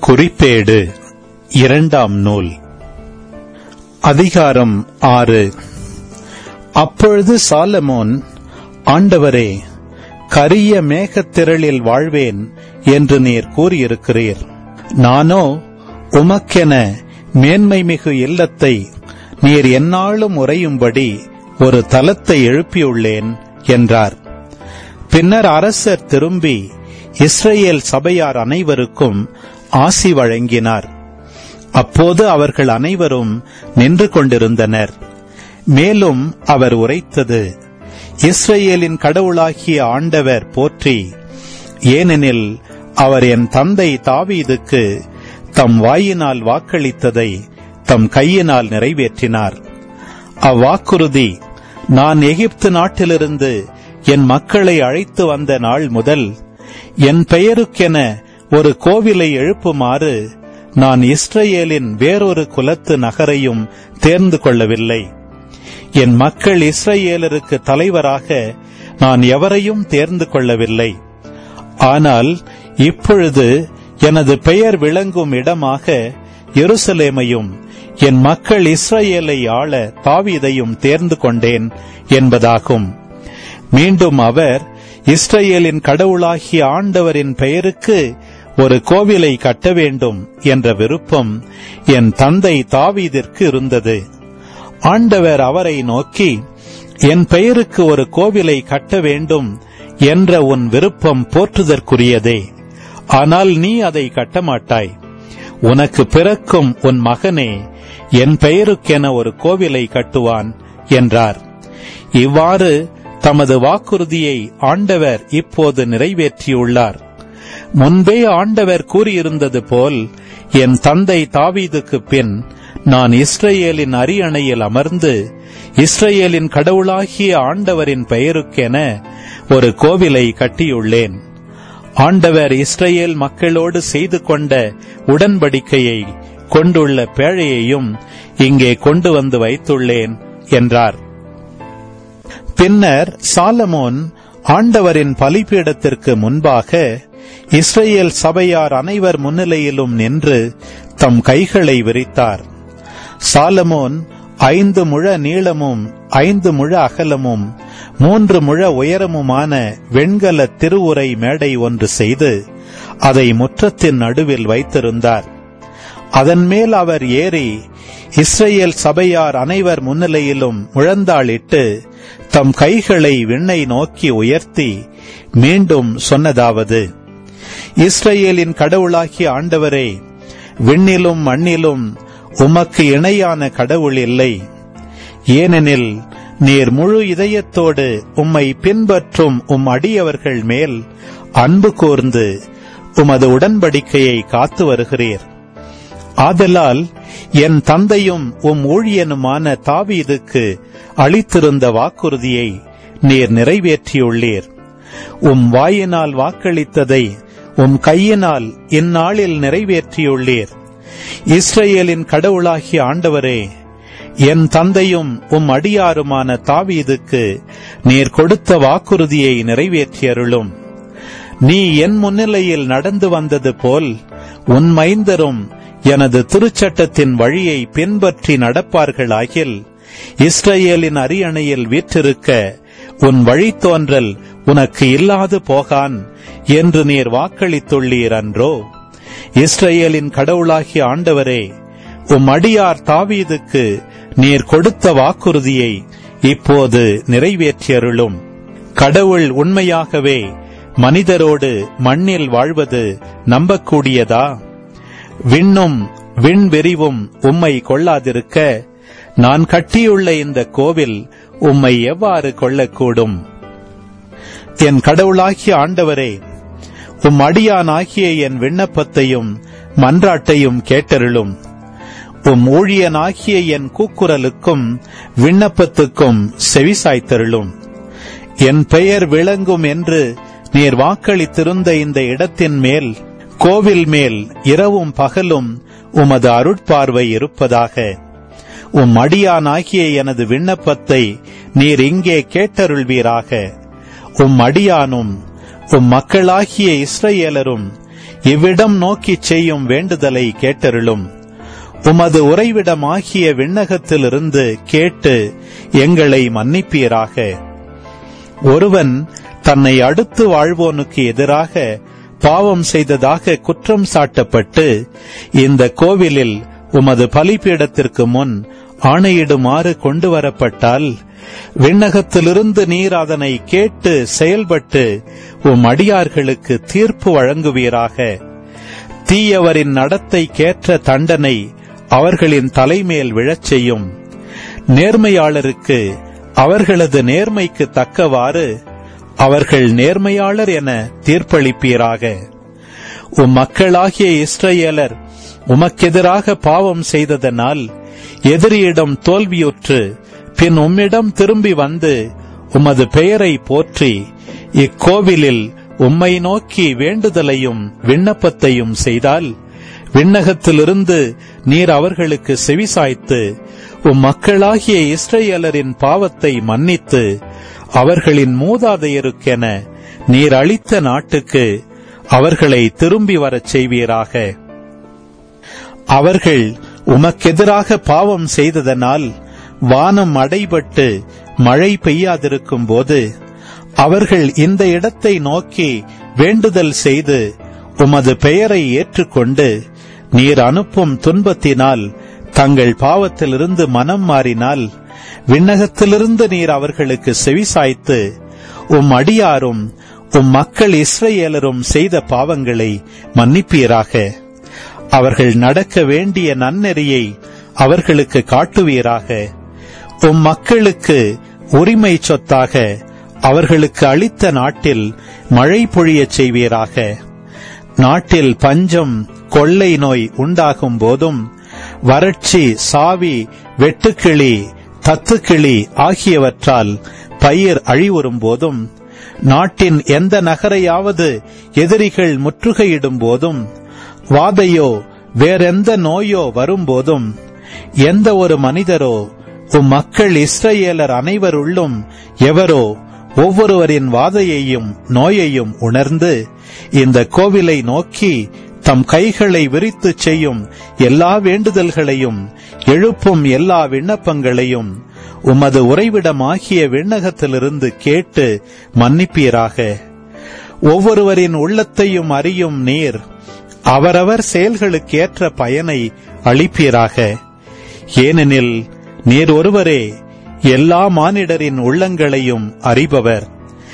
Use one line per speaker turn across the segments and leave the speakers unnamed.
குறிப்பேடு இரண்டாம் நூல் அதிகாரம் ஆறு அப்பொழுது சாலமோன் ஆண்டவரே கரிய மேகத்திரளில் வாழ்வேன் என்று நீர் கூறியிருக்கிறீர் நானோ உமக்கென மேன்மை மிகு இல்லத்தை நீர் எந்நாளும் உறையும்படி ஒரு தலத்தை எழுப்பியுள்ளேன் என்றார் பின்னர் அரசர் திரும்பி இஸ்ரேல் சபையார் அனைவருக்கும் ஆசி வழங்கினார் அப்போது அவர்கள் அனைவரும் நின்று கொண்டிருந்தனர் மேலும் அவர் உரைத்தது இஸ்ரேலின் கடவுளாகிய ஆண்டவர் போற்றி ஏனெனில் அவர் என் தந்தை தாவீதுக்கு தம் வாயினால் வாக்களித்ததை தம் கையினால் நிறைவேற்றினார் அவ்வாக்குறுதி நான் எகிப்து நாட்டிலிருந்து என் மக்களை அழைத்து வந்த நாள் முதல் என் பெயருக்கென ஒரு கோவிலை எழுப்புமாறு நான் இஸ்ரேலின் வேறொரு குலத்து நகரையும் தேர்ந்து கொள்ளவில்லை என் மக்கள் இஸ்ரேலருக்கு தலைவராக நான் எவரையும் தேர்ந்து கொள்ளவில்லை ஆனால் இப்பொழுது எனது பெயர் விளங்கும் இடமாக எருசலேமையும் என் மக்கள் இஸ்ரேலை ஆள தாவீதையும் தேர்ந்து கொண்டேன் என்பதாகும் மீண்டும் அவர் இஸ்ரேலின் கடவுளாகிய ஆண்டவரின் பெயருக்கு ஒரு கோவிலை கட்ட வேண்டும் என்ற விருப்பம் என் தந்தை தாவீதிற்கு இருந்தது ஆண்டவர் அவரை நோக்கி என் பெயருக்கு ஒரு கோவிலை கட்ட வேண்டும் என்ற உன் விருப்பம் போற்றுதற்குரியதே ஆனால் நீ அதை கட்டமாட்டாய் உனக்கு பிறக்கும் உன் மகனே என் பெயருக்கென ஒரு கோவிலை கட்டுவான் என்றார் இவ்வாறு தமது வாக்குறுதியை ஆண்டவர் இப்போது நிறைவேற்றியுள்ளார் முன்பே ஆண்டவர் கூறியிருந்தது போல் என் தந்தை தாவீதுக்கு பின் நான் இஸ்ரேலின் அரியணையில் அமர்ந்து இஸ்ரேலின் கடவுளாகிய ஆண்டவரின் பெயருக்கென ஒரு கோவிலை கட்டியுள்ளேன் ஆண்டவர் இஸ்ரேல் மக்களோடு செய்து கொண்ட உடன்படிக்கையை கொண்டுள்ள பேழையையும் இங்கே கொண்டு வந்து வைத்துள்ளேன் என்றார் பின்னர் சாலமோன் ஆண்டவரின் பலிபீடத்திற்கு முன்பாக இஸ்ரேல் சபையார் அனைவர் முன்னிலையிலும் நின்று தம் கைகளை விரித்தார் சாலமோன் ஐந்து முழ நீளமும் ஐந்து முழ அகலமும் மூன்று முழ உயரமுமான வெண்கல திருவுரை மேடை ஒன்று செய்து அதை முற்றத்தின் நடுவில் வைத்திருந்தார் அதன் மேல் அவர் ஏறி இஸ்ரேல் சபையார் அனைவர் முன்னிலையிலும் முழந்தாளிட்டு தம் கைகளை விண்ணை நோக்கி உயர்த்தி மீண்டும் சொன்னதாவது இஸ்ரேலின் கடவுளாகிய ஆண்டவரே விண்ணிலும் மண்ணிலும் உமக்கு இணையான கடவுள் இல்லை ஏனெனில் நீர் முழு இதயத்தோடு உம்மை பின்பற்றும் உம் அடியவர்கள் மேல் அன்பு கூர்ந்து உமது உடன்படிக்கையை காத்து வருகிறீர் ஆதலால் என் தந்தையும் உம் ஊழியனுமான தாவீதுக்கு அளித்திருந்த வாக்குறுதியை நீர் நிறைவேற்றியுள்ளீர் உம் வாயினால் வாக்களித்ததை உம் கையினால் இந்நாளில் நிறைவேற்றியுள்ளீர் இஸ்ரேலின் கடவுளாகிய ஆண்டவரே என் தந்தையும் உம் அடியாருமான தாவீதுக்கு நீர் கொடுத்த வாக்குறுதியை நிறைவேற்றியருளும் நீ என் முன்னிலையில் நடந்து வந்தது போல் உன் மைந்தரும் எனது திருச்சட்டத்தின் வழியை பின்பற்றி நடப்பார்களாகில் இஸ்ரேலின் அரியணையில் வீற்றிருக்க உன் வழித்தோன்றல் உனக்கு இல்லாது போகான் என்று நீர் வாக்களித்துள்ளீர் அன்றோ இஸ்ரேலின் கடவுளாகிய ஆண்டவரே உம் அடியார் தாவீதுக்கு நீர் கொடுத்த வாக்குறுதியை இப்போது நிறைவேற்றியருளும் கடவுள் உண்மையாகவே மனிதரோடு மண்ணில் வாழ்வது நம்பக்கூடியதா விண்ணும் விண்வெறிவும் உம்மை கொள்ளாதிருக்க நான் கட்டியுள்ள இந்த கோவில் உம்மை எவ்வாறு கொள்ளக்கூடும் என் கடவுளாகிய ஆண்டவரே உம் அடியானாகிய என் விண்ணப்பத்தையும் மன்றாட்டையும் கேட்டருளும் உம் ஊழியனாகிய என் கூக்குரலுக்கும் விண்ணப்பத்துக்கும் செவிசாய்த்தருளும் என் பெயர் விளங்கும் என்று நீர் வாக்களித்திருந்த இந்த இடத்தின் மேல் கோவில் மேல் இரவும் பகலும் உமது அருட்பார்வை இருப்பதாக உம் அடியானாகிய எனது விண்ணப்பத்தை நீர் இங்கே கேட்டருள்வீராக உம் அடியானும் உம் மக்களாகிய இஸ்ரேலரும் இவ்விடம் நோக்கிச் செய்யும் வேண்டுதலை கேட்டருளும் உமது உறைவிடமாகிய விண்ணகத்திலிருந்து கேட்டு எங்களை மன்னிப்பீராக ஒருவன் தன்னை அடுத்து வாழ்வோனுக்கு எதிராக பாவம் செய்ததாக குற்றம் சாட்டப்பட்டு இந்த கோவிலில் உமது பலிபீடத்திற்கு முன் ஆணையிடுமாறு கொண்டு வரப்பட்டால் விண்ணகத்திலிருந்து நீர் அதனை கேட்டு செயல்பட்டு உம் அடியார்களுக்கு தீர்ப்பு வழங்குவீராக தீயவரின் நடத்தைக்கேற்ற தண்டனை அவர்களின் தலைமேல் விழச் செய்யும் நேர்மையாளருக்கு அவர்களது நேர்மைக்கு தக்கவாறு அவர்கள் நேர்மையாளர் என தீர்ப்பளிப்பீராக உம் மக்களாகிய இஸ்ரவேலர் உமக்கெதிராக பாவம் செய்ததனால் எதிரியிடம் தோல்வியுற்று பின் உம்மிடம் திரும்பி வந்து உமது பெயரை போற்றி இக்கோவிலில் உம்மை நோக்கி வேண்டுதலையும் விண்ணப்பத்தையும் செய்தால் விண்ணகத்திலிருந்து நீர் அவர்களுக்கு செவிசாய்த்து உம் மக்களாகிய இஸ்ரேலரின் பாவத்தை மன்னித்து அவர்களின் மூதாதையருக்கென நீர் அளித்த நாட்டுக்கு அவர்களை திரும்பி வரச் செய்வீராக அவர்கள் உமக்கெதிராக பாவம் செய்ததனால் வானம் அடைபட்டு மழை பெய்யாதிருக்கும் போது அவர்கள் இந்த இடத்தை நோக்கி வேண்டுதல் செய்து உமது பெயரை ஏற்றுக்கொண்டு நீர் அனுப்பும் துன்பத்தினால் தங்கள் பாவத்திலிருந்து மனம் மாறினால் விண்ணகத்திலிருந்து நீர் அவர்களுக்கு செவிசாய்த்து உம் அடியாரும் உம் மக்கள் இஸ்ரேலரும் செய்த பாவங்களை மன்னிப்பீராக அவர்கள் நடக்க வேண்டிய நன்னெறியை அவர்களுக்கு காட்டுவீராக உம் மக்களுக்கு உரிமை சொத்தாக அவர்களுக்கு அளித்த நாட்டில் மழை பொழியச் செய்வீராக நாட்டில் பஞ்சம் கொள்ளை நோய் உண்டாகும் போதும் வறட்சி சாவி வெட்டுக்கிளி தத்துக்கிளி ஆகியவற்றால் பயிர் அழிவுறும் போதும் நாட்டின் எந்த நகரையாவது எதிரிகள் முற்றுகையிடும் போதும் வாதையோ வேறெந்த நோயோ வரும்போதும் எந்த ஒரு மனிதரோ உம் மக்கள் இஸ்ரேலர் அனைவருள்ளும் எவரோ ஒவ்வொருவரின் வாதையையும் நோயையும் உணர்ந்து இந்த கோவிலை நோக்கி தம் கைகளை விரித்து செய்யும் எல்லா வேண்டுதல்களையும் எழுப்பும் எல்லா விண்ணப்பங்களையும் உமது உறைவிடமாகிய விண்ணகத்திலிருந்து கேட்டு மன்னிப்பீராக ஒவ்வொருவரின் உள்ளத்தையும் அறியும் நீர் அவரவர் செயல்களுக்கேற்ற பயனை அளிப்பீராக ஏனெனில் நீர் ஒருவரே எல்லா மானிடரின் உள்ளங்களையும் அறிபவர்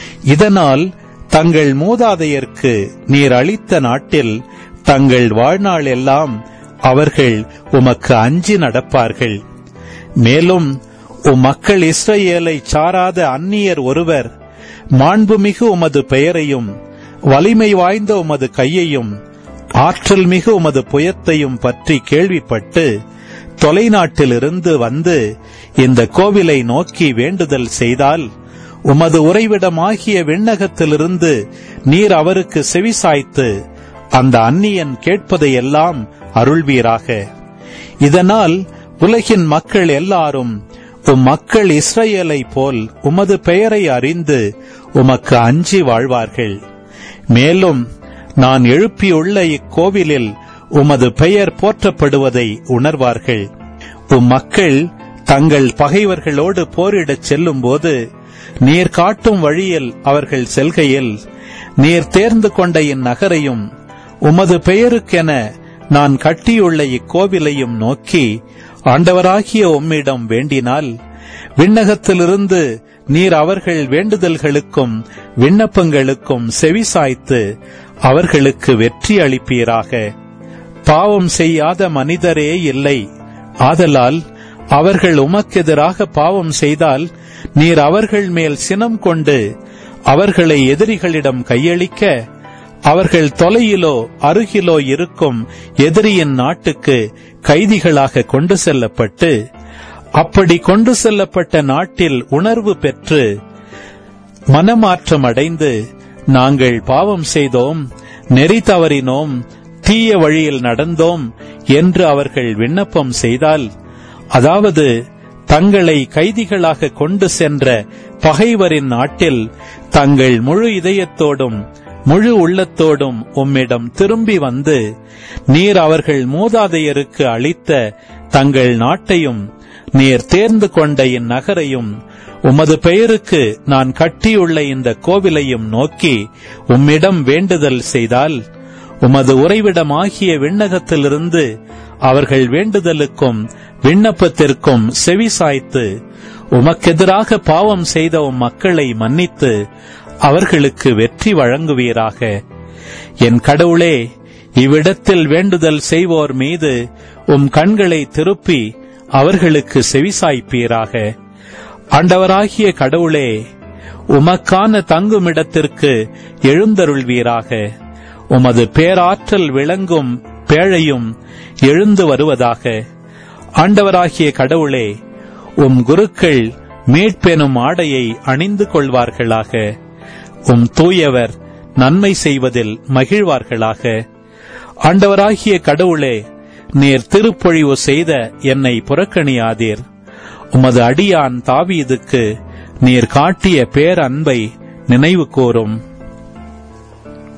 இதனால் தங்கள் மூதாதையர்க்கு நீர் அளித்த நாட்டில் தங்கள் வாழ்நாள் எல்லாம் அவர்கள் உமக்கு அஞ்சி நடப்பார்கள் மேலும் உம் மக்கள் இஸ்ரேலை சாராத அந்நியர் ஒருவர் மாண்புமிகு உமது பெயரையும் வலிமை வாய்ந்த உமது கையையும் ஆற்றல் மிகு உமது புயத்தையும் பற்றி கேள்விப்பட்டு தொலைநாட்டிலிருந்து வந்து இந்த கோவிலை நோக்கி வேண்டுதல் செய்தால் உமது உறைவிடமாகிய விண்ணகத்திலிருந்து நீர் அவருக்கு செவிசாய்த்து அந்த அந்நியன் கேட்பதையெல்லாம் அருள்வீராக இதனால் உலகின் மக்கள் எல்லாரும் உம் மக்கள் இஸ்ரேலை போல் உமது பெயரை அறிந்து உமக்கு அஞ்சி வாழ்வார்கள் மேலும் நான் எழுப்பியுள்ள இக்கோவிலில் உமது பெயர் போற்றப்படுவதை உணர்வார்கள் உம் மக்கள் தங்கள் பகைவர்களோடு போரிடச் செல்லும்போது நீர் காட்டும் வழியில் அவர்கள் செல்கையில் நீர் தேர்ந்து கொண்ட இந்நகரையும் உமது பெயருக்கென நான் கட்டியுள்ள இக்கோவிலையும் நோக்கி ஆண்டவராகிய உம்மிடம் வேண்டினால் விண்ணகத்திலிருந்து நீர் அவர்கள் வேண்டுதல்களுக்கும் விண்ணப்பங்களுக்கும் செவிசாய்த்து அவர்களுக்கு வெற்றி அளிப்பீராக பாவம் செய்யாத மனிதரே இல்லை ஆதலால் அவர்கள் உமக்கெதிராக பாவம் செய்தால் நீர் அவர்கள் மேல் சினம் கொண்டு அவர்களை எதிரிகளிடம் கையளிக்க அவர்கள் தொலையிலோ அருகிலோ இருக்கும் எதிரியின் நாட்டுக்கு கைதிகளாக கொண்டு செல்லப்பட்டு அப்படி கொண்டு செல்லப்பட்ட நாட்டில் உணர்வு பெற்று மனமாற்றம் அடைந்து நாங்கள் பாவம் செய்தோம் நெறி தவறினோம் தீய வழியில் நடந்தோம் என்று அவர்கள் விண்ணப்பம் செய்தால் அதாவது தங்களை கைதிகளாக கொண்டு சென்ற பகைவரின் நாட்டில் தங்கள் முழு இதயத்தோடும் முழு உள்ளத்தோடும் உம்மிடம் திரும்பி வந்து நீர் அவர்கள் மூதாதையருக்கு அளித்த தங்கள் நாட்டையும் நீர் தேர்ந்து கொண்ட இந்நகரையும் உமது பெயருக்கு நான் கட்டியுள்ள இந்த கோவிலையும் நோக்கி உம்மிடம் வேண்டுதல் செய்தால் உமது உறைவிடமாகிய விண்ணகத்திலிருந்து அவர்கள் வேண்டுதலுக்கும் விண்ணப்பத்திற்கும் செவி சாய்த்து உமக்கெதிராக பாவம் செய்த உம் மக்களை மன்னித்து அவர்களுக்கு வெற்றி வழங்குவீராக என் கடவுளே இவ்விடத்தில் வேண்டுதல் செய்வோர் மீது உம் கண்களை திருப்பி அவர்களுக்கு செவிசாய்ப்பீராக ஆண்டவராகிய கடவுளே உமக்கான தங்குமிடத்திற்கு எழுந்தருள்வீராக உமது பேராற்றல் விளங்கும் பேழையும் எழுந்து வருவதாக ஆண்டவராகிய கடவுளே உம் குருக்கள் மீட்பெனும் ஆடையை அணிந்து கொள்வார்களாக உம் தூயவர் நன்மை செய்வதில் மகிழ்வார்களாக ஆண்டவராகிய கடவுளே நீர் திருப்பொழிவு செய்த என்னை புறக்கணியாதீர் உமது அடியான் தாவீதுக்கு நீர் காட்டிய பேரன்பை நினைவு கூறும்